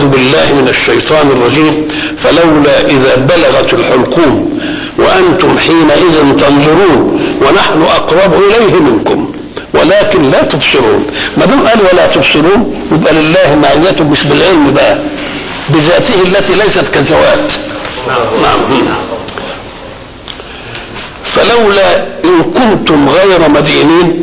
بالله من الشيطان الرجيم فلولا إذا بلغت الحلقوم وأنتم حينئذ تنظرون ونحن أقرب إليه منكم ولكن لا تبصرون ما دام قال ولا تبصرون يبقى لله معيته مش بالعلم بقى بذاته التي ليست كذوات نعم فلولا إن كنتم غير مدينين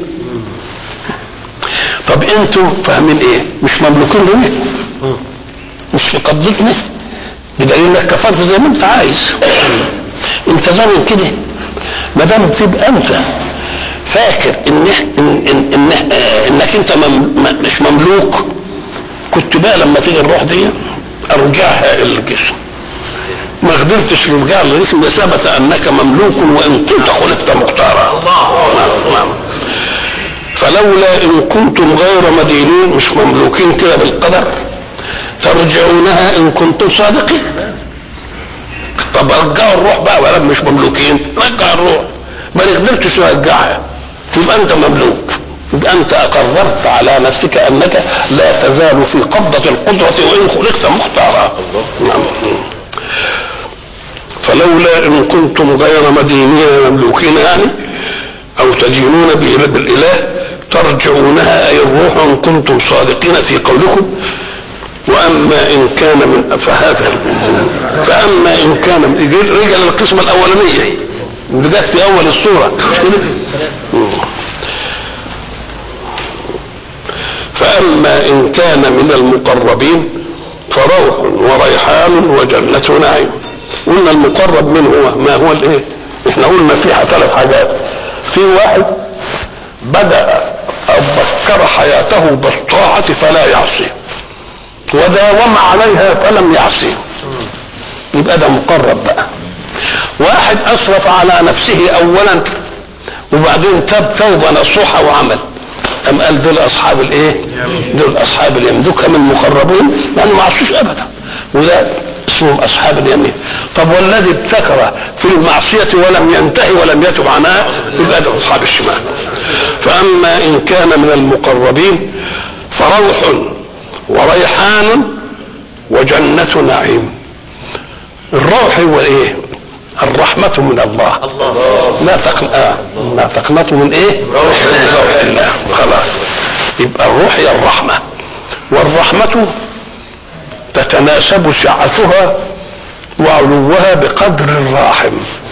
طب انتوا فاهمين ايه مش مملوكين ليه مش في قبضتنا بدليل انك كفرت زي ما انت عايز انت ظالم كده ما دام تبقى انت فاكر ان ان ان, إن انك انت مم مش مملوك كنت بقى لما تيجي الروح دي ارجعها الى الجسم ما قدرتش ترجع للجسم ثبت انك مملوك وان كنت خلقت مختارا الله نعم نعم فلولا ان كنتم غير مدينين مش مملوكين كده بالقدر ترجعونها ان كنتم صادقين طب رجعوا الروح بقى ولا مش مملوكين رجع الروح ما قدرتش ترجعها يبقى انت مملوك يبقى انت اقررت على نفسك انك لا تزال في قبضة القدرة وان خلقت مختارا نعم فلولا ان كنتم غير مدينين مملوكين يعني او تدينون بالاله ترجعونها اي الروح ان كنتم صادقين في قولكم واما ان كان من فهذا فاما ان كان من رجع للقسمه الاولانيه اللي جت في اول السوره مش كده؟ فاما ان كان من المقربين فروح وريحان وجنة نعيم قلنا المقرب من هو ما هو الايه احنا قلنا فيها ثلاث حاجات في واحد بدأ أو بكر حياته بالطاعة فلا يعصي وداوم عليها فلم يعصي يبقى ده مقرب بقى واحد أسرف على نفسه أولا وبعدين تاب توبة نصوحة وعمل أم قال دول أصحاب الإيه؟ دول أصحاب اليمين دول من المقربين لأنه ما عصوش أبدا وده اسمهم أصحاب اليمين طب والذي ابتكر في المعصية ولم ينتهي ولم يتب عنها يبقى ده أصحاب الشمال فأما إن كان من المقربين فروح وريحان وجنة نعيم الروح هو ايه الرحمة من الله لا تقن... آه. لا تقنطوا من ايه من روح الله خلاص يبقى الروح هي الرحمة والرحمة تتناسب سعتها وعلوها بقدر الراحم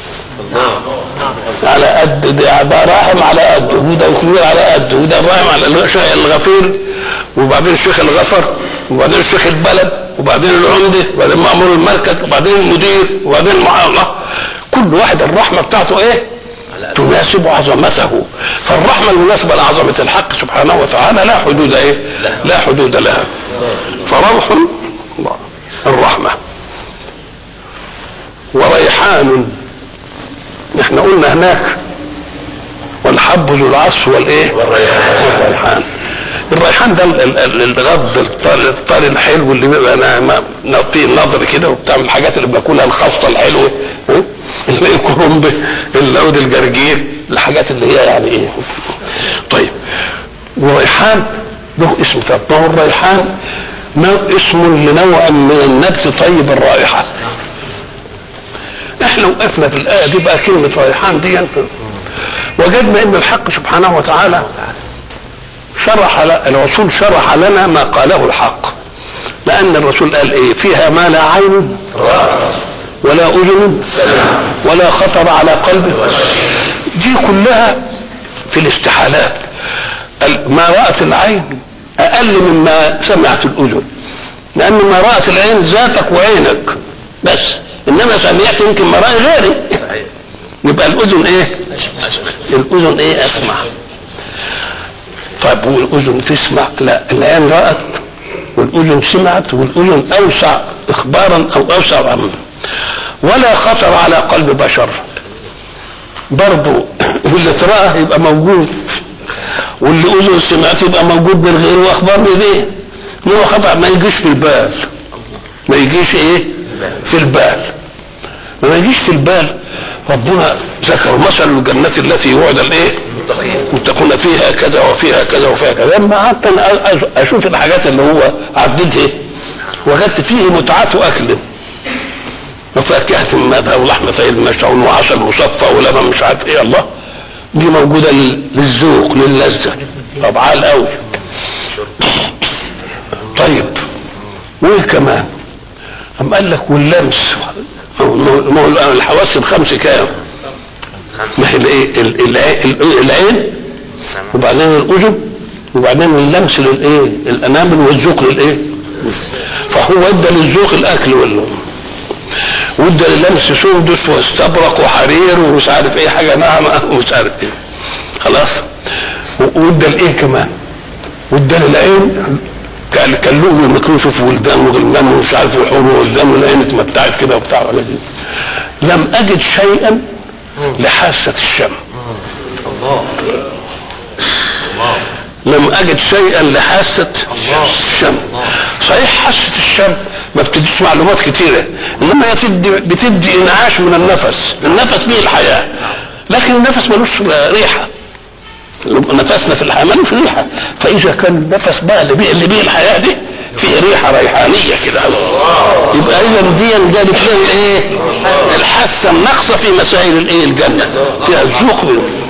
على قد ده راحم على قده وده كبير على قده وده راحم على الغفير وبعدين الشيخ الغفر وبعدين الشيخ البلد وبعدين العمده وبعدين مامور المركز وبعدين المدير وبعدين المعامله كل واحد الرحمه بتاعته ايه؟ تناسب عظمته فالرحمه المناسبه لعظمه الحق سبحانه وتعالى لا حدود ايه؟ لا حدود لها فروح الرحمه وريحان احنا قلنا هناك والحب ذو العصف والايه؟ والريحان الريحان ده الغض الطري الحلو اللي بيبقى نطيه نظر كده وبتاع من الحاجات اللي بناكلها الخاصه الحلوه الكرنب العود الجرجير الحاجات اللي هي يعني ايه طيب وريحان له اسم طب ما هو الريحان اسم لنوع من النبت طيب الرائحه احنا وقفنا في الايه دي بقى كلمه ريحان دي وجدنا ان الحق سبحانه وتعالى شرح الرسول شرح لنا ما قاله الحق لان الرسول قال ايه فيها ما لا عين ولا اذن ولا خطر على قلب دي كلها في الاستحالات ما رأت العين اقل مما سمعت الاذن لان ما رأت العين ذاتك وعينك بس انما سمعت يمكن ما رأي غيري يبقى الاذن ايه الاذن ايه اسمع طيب والاذن تسمع لا العين رأت والاذن سمعت والاذن اوسع اخبارا او اوسع عملا ولا خطر على قلب بشر برضه اللي تراه يبقى موجود واللي اذن سمعت يبقى موجود من غيره واخبار من ايه هو خطر ما يجيش في البال ما يجيش ايه في البال ما يجيش في البال ربنا ذكر مثل الجنة التي يوعد الايه متقون فيها كذا وفيها كذا وفيها كذا لما قعدت اشوف الحاجات اللي هو عددها وجدت فيه متعة اكل وفاكهة مذهب ولحم طيب مشعون وعسل مصفى ولبن مش عارف ايه الله دي موجودة لل- للذوق للذة طب عال قوي طيب وايه كمان أم قال لك واللمس ما هو- ما هو الحواس الخمس كام ما هي الايه ال- الع- ال- العين سمع وبعدين الاذن وبعدين اللمس للايه الانامل والذوق للايه فهو ادى للذوق الاكل وال وادى للمس سندس واستبرق وحرير ومش عارف ايه حاجه ناعمه ومش عارف ايه خلاص و- وادى الايه كمان وادى للعين كان كان له مكروه شوف ولدان وغلمان ومش عارف الحور وولدان والعين اتمتعت كده وبتاع ولا دي. لم اجد شيئا لحاسه الشم الله الله لم اجد شيئا لحاسه الشم صحيح حاسه الشم ما بتديش معلومات كتيره انما هي بتدي بتدي انعاش من النفس النفس به الحياه لكن النفس ملوش ريحه نفسنا في الحياه ملوش ريحه فاذا كان النفس بقى اللي بيه اللي بيه الحياه دي فيه ريحه ريحانيه كده يبقى اذا دي جابت له الايه الحاسه الناقصه في مسائل الايه الجنه فيها الذوق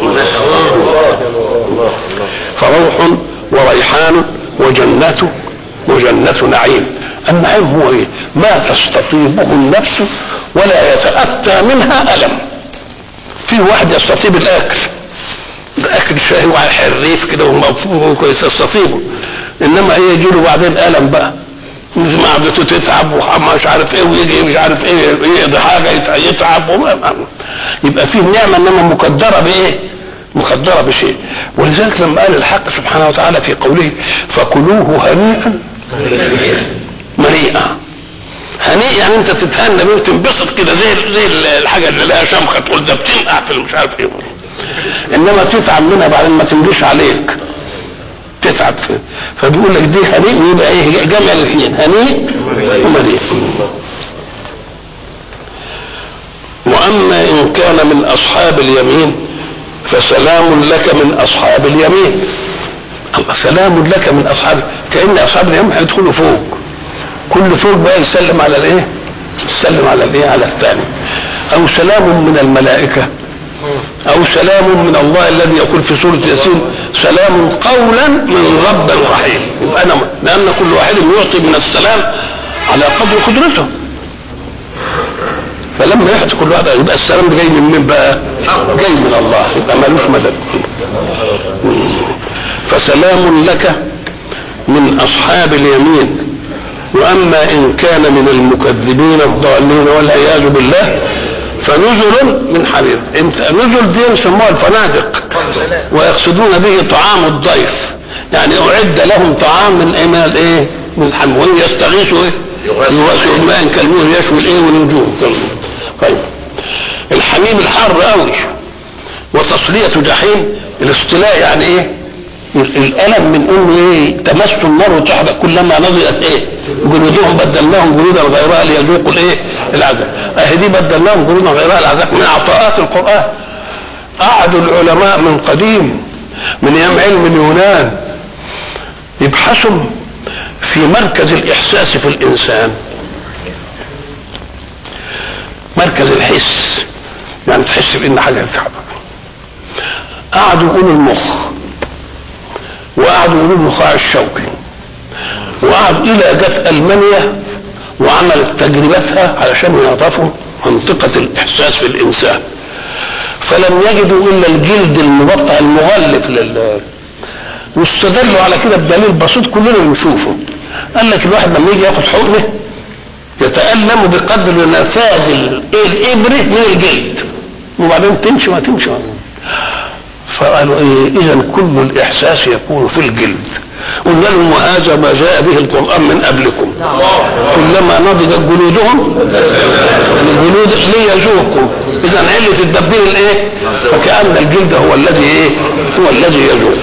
فروح وريحان وجنة وجنة نعيم النعيم هو ايه ما تستطيبه النفس ولا يتأتى منها ألم في واحد يستطيب الأكل ده أكل شهي وعلى حريف كده ومفهوم وكويس يستطيبه إنما إيه يجي له بعدين ألم بقى معدته تتعب ومش عارف ايه ويجي مش عارف ايه يقضي حاجه يتع- يتعب وما- يبقى فيه نعمه انما مقدره بايه؟ مقدره بشيء ولذلك لما قال الحق سبحانه وتعالى في قوله فكلوه هنيئا مريئا هنيء يعني انت تتهنى بيه وتنبسط كده زي زي الحاجه اللي لها شمخه تقول ده بتنقع في مش عارف ايه انما تتعب منها بعدين ما تمليش عليك تتعب فيه فبيقول لك دي هنيء ويبقى ايه جمع الاثنين هنيء ومليء واما ان كان من اصحاب اليمين فسلام لك من اصحاب اليمين الله سلام لك من اصحاب كان اصحاب اليمين هيدخلوا فوق كل فوق بقى يسلم على الايه يسلم على الايه على الثاني او سلام من الملائكه او سلام من الله الذي يقول في سوره ياسين سلام قولا من رب رحيم يبقى انا لان كل واحد يعطي من السلام على قدر قدرته فلما يحدث كل واحد يبقى السلام ده جاي من مين بقى؟ جاي من الله يبقى ملوش مدد فسلام لك من اصحاب اليمين واما ان كان من المكذبين الضالين والعياذ بالله فنزل من حميم انت نزل دي يسموها الفنادق ويقصدون به طعام الضيف يعني اعد لهم طعام من ايمال ايه من الحميم وان يستغيثوا ايه يغاثوا بماء كالمهر يشوي الايه والنجوم طيب الحميم الحر قوي وتصلية جحيم الاصطلاء يعني ايه الالم من انه ايه تمس النار وتحرق كلما نضجت ايه جلودهم بدلناهم جلودا غيرها ليذوقوا الايه العذاب اهي دي بدلناهم جلودا غيرها العذاب من عطاءات القران قعدوا العلماء من قديم من ايام علم اليونان يبحثوا في مركز الاحساس في الانسان مركز الحس يعني تحس بان حاجه تتحرك قعدوا يقولوا المخ وقعدوا يقولوا النخاع الشوكي وقعدوا الى جت المانيا وعملت تجربتها علشان يعرفوا منطقة الإحساس في الإنسان فلم يجدوا إلا الجلد المبطع المغلف لل واستدلوا على كده بدليل بسيط كلنا نشوفه قال لك الواحد لما يجي ياخد حقنه يتألم بقدر نفاذ الإبرة من الجلد وبعدين تمشي ما تمشي فقالوا ايه اذا كل الاحساس يكون في الجلد قلنا لهم وهذا ما جاء به القران من قبلكم كلما نضجت جلودهم الجلود ليذوقوا اذا عله الدبير الايه فكان الجلد هو الذي ايه هو الذي يذوق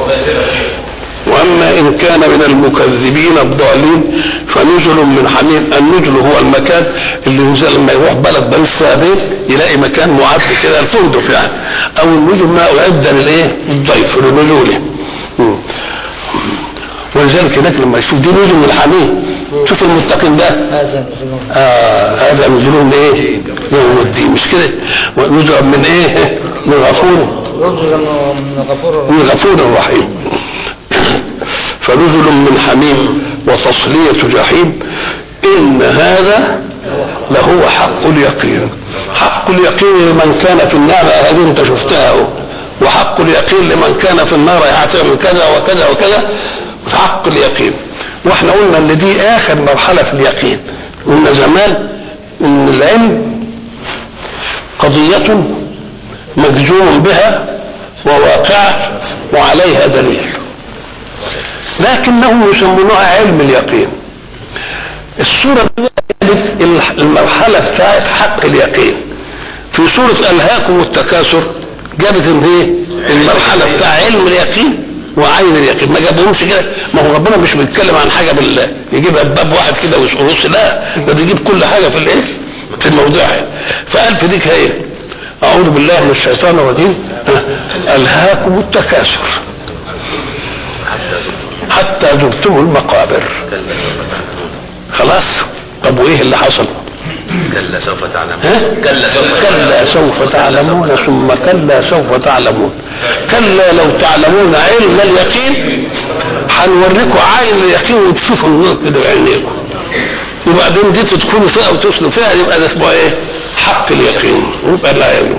واما ان كان من المكذبين الضالين فنزل من حميم النزل هو المكان اللي ينزل لما يروح بلد ملوش فيها بيت يلاقي مكان معد كده الفندق يعني او النزل ما اعد للايه الضيف لنزوله ولذلك هناك لما يشوف دي نزل من الحميم شوف المتقين ده هذا نزلهم آه هذا نزلهم ايه؟ يوم الدين مش كده؟ ونزل من ايه؟ من غفور نزلا من غفور من غفور رحيم فنزل من حميم وتصلية جحيم إن هذا لهو حق اليقين حق اليقين لمن كان في النار هذه انت شفتها اهو وحق اليقين لمن كان في النار يعتبر كذا وكذا وكذا حق اليقين واحنا قلنا ان دي اخر مرحله في اليقين قلنا زمان ان العلم قضيه مجزوم بها وواقعه وعليها دليل لكنهم يسمونها علم اليقين السورة دي قالت المرحلة بتاعت حق اليقين في سورة ألهاكم التكاثر جابت ان ايه المرحلة بتاع علم اليقين وعين اليقين ما جابهمش كده ما هو ربنا مش بيتكلم عن حاجة بالله يجيبها بباب واحد كده ويص لا ده يجيب كل حاجة في الايه في موضعها فقال في ديك ايه أعوذ بالله من الشيطان الرجيم ها، ألهاكم التكاثر حتى زرتم المقابر كلا سوف تسمعون خلاص طب وايه اللي حصل كلا سوف تعلمون ها؟ كلا سوف كلا سوف تعلمون ثم كلا سوف تعلمون كلا لو تعلمون علم اليقين هنوريكم عين اليقين وتشوفوا النور كده بعينيكم وبعدين دي تدخلوا فيها وتصلوا فيها يبقى ده اسمه ايه؟ حق اليقين يبقى لا يلوم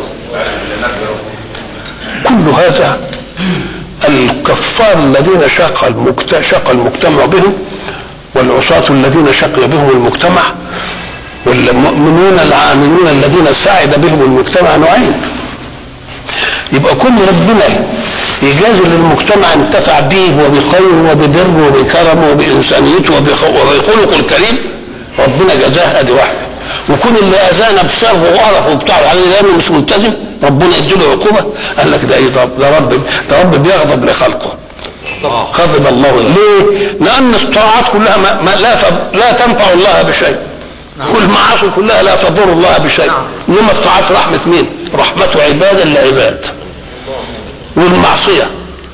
كل هذا الكفار الذين شق المجت... شق المجتمع بهم والعصاة الذين شقي بهم المجتمع والمؤمنون العاملون الذين سعد بهم المجتمع نوعين يبقى كل ربنا يجازي للمجتمع انتفع به وبخير وببر وبكرم وبإنسانيته وبخ- وبخلقه الكريم ربنا جزاه ادي واحده وكل اللي اذانا بشر وقرف وبتاع وعليه لانه مش ملتزم ربنا يديله عقوبه قال لك ده ايه ده ده رب ده رب بيغضب لخلقه غضب الله ليه؟ لأن الطاعات كلها ما ما لا ت- لا تنفع الله بشيء كل معاصي كلها لا تضر الله بشيء إنما الطاعات رحمة مين؟ رحمة عباد لعباد والمعصية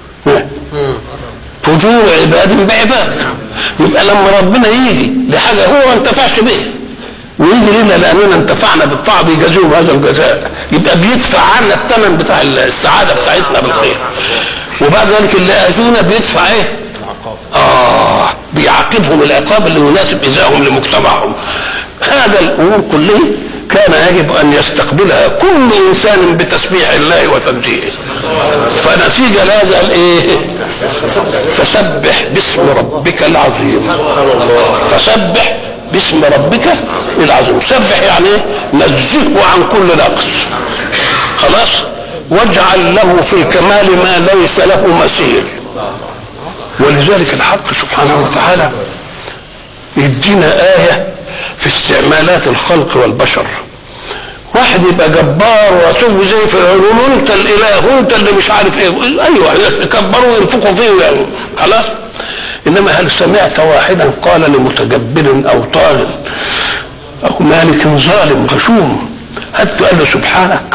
فجور عباد بعباد يبقى لما ربنا يجي لحاجة هو ما انتفعش به ويجي لنا لاننا انتفعنا بالطاعه بيجازيهم هذا الجزاء يبقى بيدفع عنا الثمن بتاع السعاده بتاعتنا بالخير وبعد ذلك اللي اذونا بيدفع ايه؟ اه بيعاقبهم العقاب اللي يناسب ايذائهم لمجتمعهم هذا الامور كلها كان يجب ان يستقبلها كل انسان بتسبيح الله وتنزيهه فنتيجه لهذا الايه فسبح باسم ربك العظيم فسبح باسم ربك العظيم سبح يعني ايه نزهه عن كل نقص خلاص واجعل له في الكمال ما ليس له مثيل ولذلك الحق سبحانه وتعالى يدينا آية في استعمالات الخلق والبشر واحد يبقى جبار وتوب زي فرعون وانت الاله وانت اللي مش عارف ايه ايوه يكبروا وينفخوا فيه يعني خلاص انما هل سمعت واحدا قال لمتجبر او طاغ او مالك ظالم غشوم هل قال له سبحانك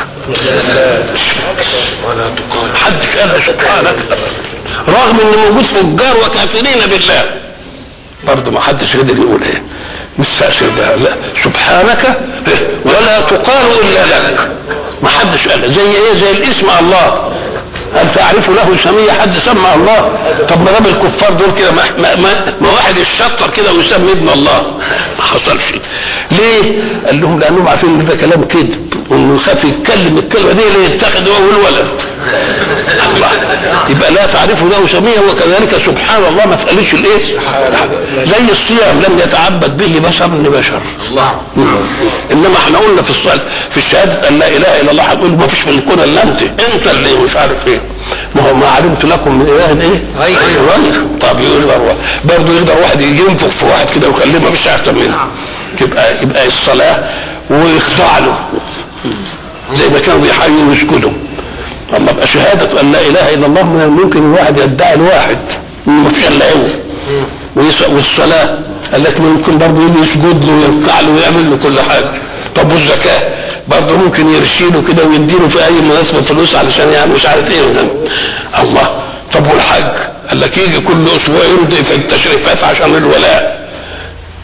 ولا تقال حدش قال له سبحانك رغم انه موجود فجار وكافرين بالله برضه ما حدش قدر يقول ايه مستأثر بها لا سبحانك ولا تقال الا لك ما حدش قال زي ايه زي الاسم الله هل تعرف له سمية حد سمى الله طب ما دام الكفار دول كده ما, ما, ما, ما واحد يشطر كده ويسمي ابن الله ما حصلش ليه قال لهم لانهم عارفين ان ده كلام كذب وانه يخاف يتكلم الكلمه دي اللي يتخذ هو والولد الله يبقى لا تعرف له سمية وكذلك سبحان الله ما تقالش الايه زي الصيام لم يتعبد به بشر لبشر الله انما احنا قلنا في الصلاه في الشهاده ان لا اله الا الله هتقول ما فيش في الكون الا انت انت اللي مش عارف ايه ما هو ما علمت لكم من اله ايه غير. غير طب يقدر وا- برضه يقدر واحد يجي ينفخ في واحد كده ويخليه ما فيش احسن منه يبقى يبقى الصلاه ويخضع له زي ما كانوا بيحيوا ويسجدوا الله يبقى شهاده ان لا اله الا الله من الممكن الواحد يدعي الواحد ان ما فيش الا هو ويس- والصلاة قال لك ممكن برضه يجي يسجد له ويركع له ويعمل له كل حاجة طب والزكاة برضه ممكن يرشيله كده ويديله في أي مناسبة فلوس علشان يعني مش عارف إيه وده. الله طب والحج قال لك يجي كل أسبوع يمضي في التشريفات عشان الولاء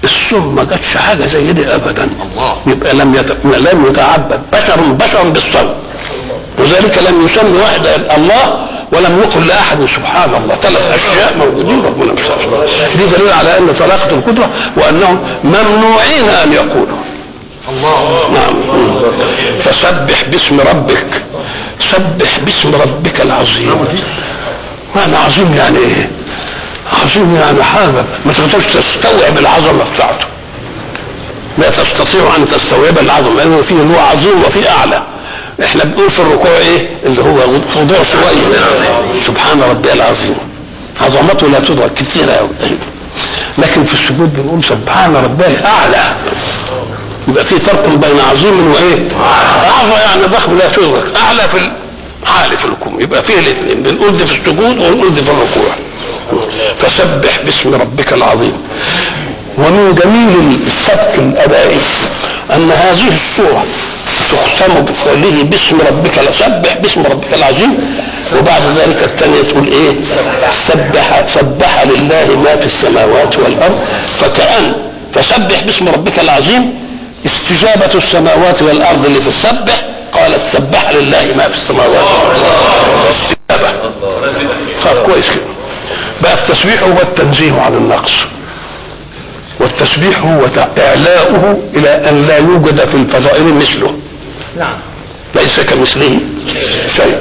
الصوم ما جاتش حاجه زي دي ابدا الله. يبقى لم يت... لم يتعبد بشر بشر بالصوم وذلك لم يسمي واحد الله ولم يقل لاحد سبحان الله ثلاث اشياء موجودين ربنا مستغفر دي دليل على ان طلاقه القدره وانهم ممنوعين ان يقولوا الله نعم فسبح باسم ربك سبح باسم ربك العظيم معنى عظيم يعني ايه عظيم يعني حاجه ما تقدرش تستوعب العظمه بتاعته لا تستطيع ان تستوعب العظمه لانه فيه هو عظيم وفيه اعلى احنا بنقول في الركوع ايه اللي هو خضوع شويه سبحان ربي العظيم عظمته لا تدرك كثيره قوي لكن في السجود بنقول سبحان ربي الاعلى يبقى في فرق بين عظيم وايه اعظم يعني ضخم لا تدرك اعلى في عالي في الكم يبقى فيه الاثنين بنقول دي في السجود ونقول دي في الركوع فسبح باسم ربك العظيم ومن جميل السبك الادائي ان هذه السوره تختم بقوله باسم ربك لسبح باسم ربك العظيم وبعد ذلك الثانية تقول ايه سبح سبح لله ما في السماوات والارض فكأن فسبح باسم ربك العظيم استجابة السماوات والارض اللي في السبح قالت سبح لله ما في السماوات والارض استجابة طب كويس كده بقى التسبيح هو التنزيه عن النقص والتسبيح هو اعلاؤه الى ان لا يوجد في الفضائل مثله نعم ليس كمثله شيء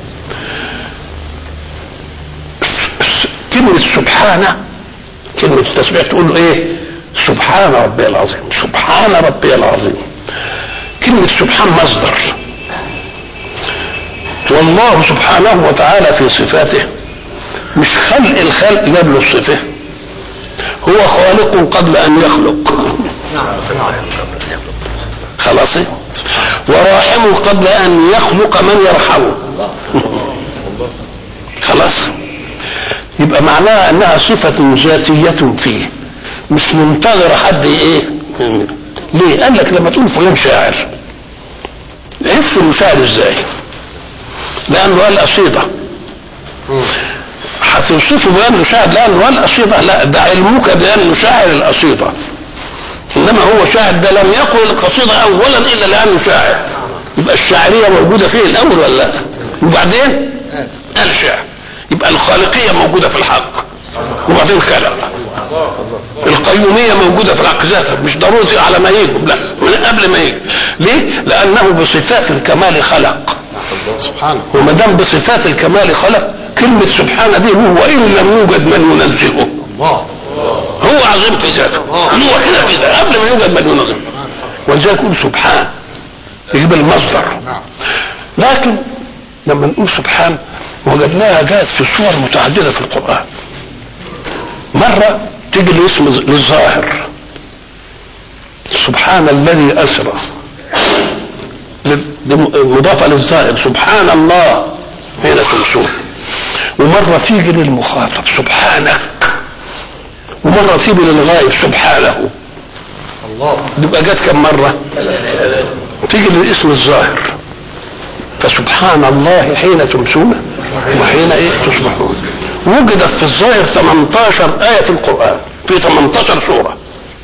كلمة سبحانه كلمة التسبيح تقول له ايه سبحان ربي العظيم سبحان ربي العظيم كلمة سبحان مصدر والله سبحانه وتعالى في صفاته مش خلق الخلق جاب له الصفة هو خالق قبل ان يخلق نعم نعم خلاص وراحم قبل ان يخلق من يرحمه خلاص يبقى معناها انها صفة ذاتية فيه مش منتظرة حد ايه ليه قال لك لما تقول فلان شاعر عرفت انه شاعر ازاي لانه قال قصيدة هتوصفه بانه شاعر لانه قال قصيدة لا ده علمك بانه شاعر القصيدة انما هو شاعر ده لم يقل القصيدة اولا الا لانه شاعر يبقى الشاعرية موجودة فيه الاول ولا لا وبعدين قال شاعر يبقى الخالقية موجودة في الحق وبعدين خلق القيومية موجودة في الحق ذاتها مش ضروري على ما يجب لا من قبل ما يجب ليه؟ لأنه بصفات الكمال خلق سبحانه وما دام بصفات الكمال خلق كلمة سبحانه دي هو إن لم يوجد من ينزهه الله هو عظيم في ذاته هو كده في ذاته قبل ما يوجد من ينزهه ولذلك يقول سبحان يجيب المصدر لكن لما نقول سبحان وجدناها جاءت في صور متعدده في القران مره تيجي الاسم للظاهر سبحان الذي اسرى دي مضافه للظاهر سبحان الله حين تمسون ومره تيجي للمخاطب سبحانك ومره تيجي للغايب سبحانه الله يبقى جت كم مره تيجي للاسم الظاهر فسبحان الله حين تمسون وحين ايه تصبحون وجدت في الظاهر 18 آية في القرآن في 18 سورة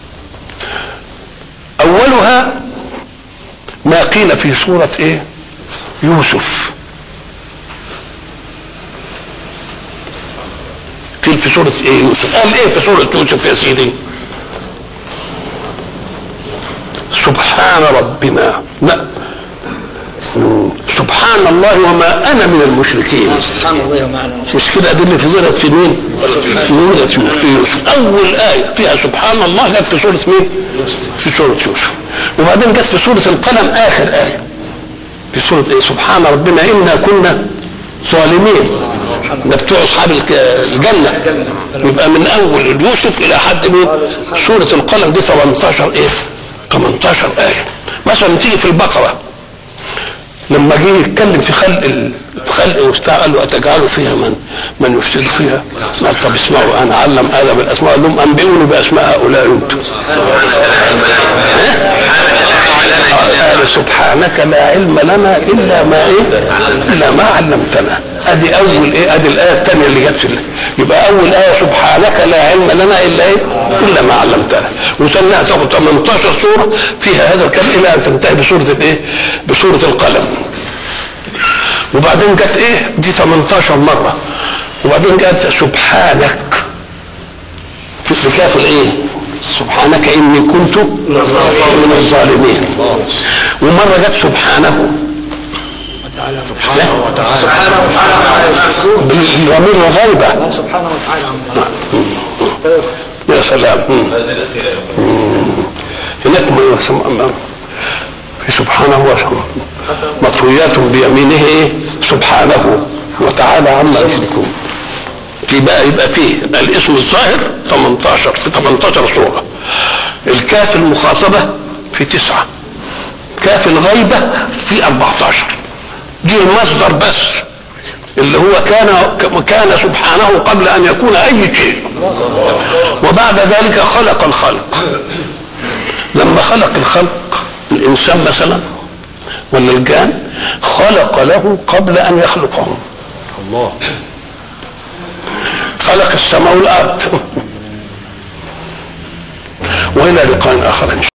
أولها ما قيل في سورة ايه يوسف قيل في سورة ايه يوسف قال ايه في سورة يوسف يا سيدي سبحان ربنا لا سبحان الله وما انا من المشركين سبحان الله ومعنى مش كده دي اللي في ظهرت في مين؟ في سورة يوسف في يوسف أول آية فيها سبحان الله جت في سورة مين؟ في سورة يوسف وبعدين جت في سورة القلم آخر آية في سورة إيه؟ سبحان ربنا إنا كنا ظالمين ده بتوع أصحاب الك- الجنة يبقى من أول يوسف إلى حد مين؟ سورة القلم دي 18 إيه؟ 18 آية مثلا تيجي في البقرة لما جه يتكلم في خلق الخلق وبتاع قال له اتجعل فيها من من يفسد فيها؟ قال طب اسمعوا انا علم ادم الاسماء قال لهم انبئوني باسماء هؤلاء انتم. ها؟ قال سبحانك لا علم لنا الا ما ايه؟ الا ما علمتنا. ادي اول ايه؟ ادي الايه الثانيه اللي جت في ال- يبقى اول ايه سبحانك لا علم لنا الا ايه؟ الا ما علمتنا وتنها تاخد 18 سوره فيها هذا الكلام الى ان تنتهي بسوره الايه؟ بسوره القلم وبعدين جت ايه؟ دي 18 مره وبعدين جت سبحانك في بكاف الايه؟ سبحانك اني كنت من الظالمين ومره جت سبحانه وتعالى سبحانه وتعالى سبحانه وتعالى عما يشركون بالضمير الغيبه الله سبحانه وتعالى عما يا سلام مم. هناك ما يسمى في سبحانه وتعالى مطويات بيمينه إيه؟ سبحانه وتعالى عما يشركون في بقى يبقى فيه الاسم الظاهر 18 في 18 سوره الكاف المخاطبه في تسعه كاف الغيبه في 14 دي المصدر بس اللي هو كان كان سبحانه قبل ان يكون اي شيء وبعد ذلك خلق الخلق لما خلق الخلق الانسان مثلا ولا الجان خلق له قبل ان يخلقهم الله خلق السماء والارض والى لقاء اخر ان شاء الله